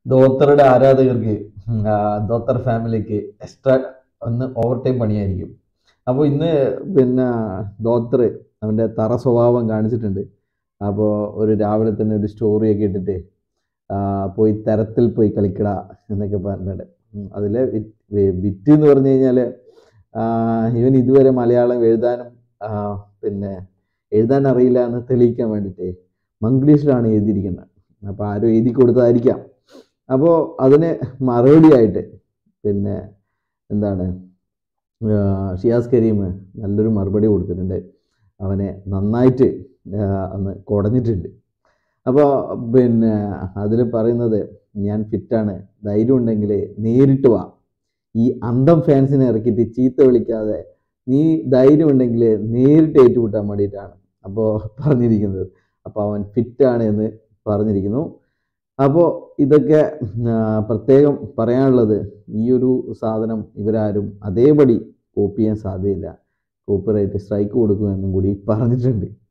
ധോത്തറുടെ ആരാധകർക്ക് ഉം, ആ, ധോത്തർ ഫാമിലിക്ക് എക്സ്ട്രാ ഒന്ന് ഓവർ ടൈം പണിയായിരിക്കും അപ്പോൾ ഇന്ന് പിന്നെ ധോത്തർ അവൻ്റെ തറ സ്വഭാവം കാണിച്ചിട്ടുണ്ട് അപ്പോൾ ഒരു രാവിലെ തന്നെ ഒരു സ്റ്റോറിയൊക്കെ ഇട്ടിട്ട് ആ, പോയി തരത്തിൽ പോയി കളിക്കട എന്നൊക്കെ പറഞ്ഞിട്ടുണ്ട് ഉം, അതിലെ വി- വി- വിറ്റ് എന്ന് പറഞ്ഞു കഴിഞ്ഞാൽ ഇവൻ ഇതുവരെ മലയാളം എഴുതാനും ആ, പിന്നെ എഴുതാൻ അറിയില്ല എന്ന് തെളിയിക്കാൻ വേണ്ടിയിട്ട് മംഗ്ലീഷിലാണ് എഴുതിയിരിക്കുന്നത് അപ്പോൾ ആരും എഴുതി കൊടുത്തതായിരിക്കാം അപ്പോൾ അതിന് മറുപടിയായിട്ട് പിന്നെ എന്താണ് ആ, ഷിയാസ് കരീം നല്ലൊരു മറുപടി കൊടുത്തിട്ടുണ്ട് അവനെ നന്നായിട്ട് ആ, അന്ന് കുടഞ്ഞിട്ടുണ്ട് അപ്പോൾ പിന്നെ അതിൽ പറയുന്നത് ഞാൻ ഫിറ്റാണ് ധൈര്യം ഉണ്ടെങ്കിൽ നേരിട്ട് വാ ഈ അന്തം ഫാൻസിനെ ഇറക്കിയിട്ട് ചീത്ത വിളിക്കാതെ നീ ധൈര്യം ഉണ്ടെങ്കിൽ നേരിട്ട് ഏറ്റുമുട്ടാൻ വേണ്ടിയിട്ടാണ് അപ്പോൾ പറഞ്ഞിരിക്കുന്നത് അപ്പോൾ അവൻ ഫിറ്റാണ് എന്ന് പറഞ്ഞിരിക്കുന്നു അപ്പോൾ ഇതൊക്കെ ആ, പ്രത്യേകം പറയാനുള്ളത് ഈ ഒരു സാധനം ഇവരാരും അതേപടി കോപ്പി ചെയ്യാൻ സാധ്യതയില്ല കോപ്പിറൈറ്റ് സ്ട്രൈക്ക് കൊടുക്കുമെന്നും കൂടി പറഞ്ഞിട്ടുണ്ട്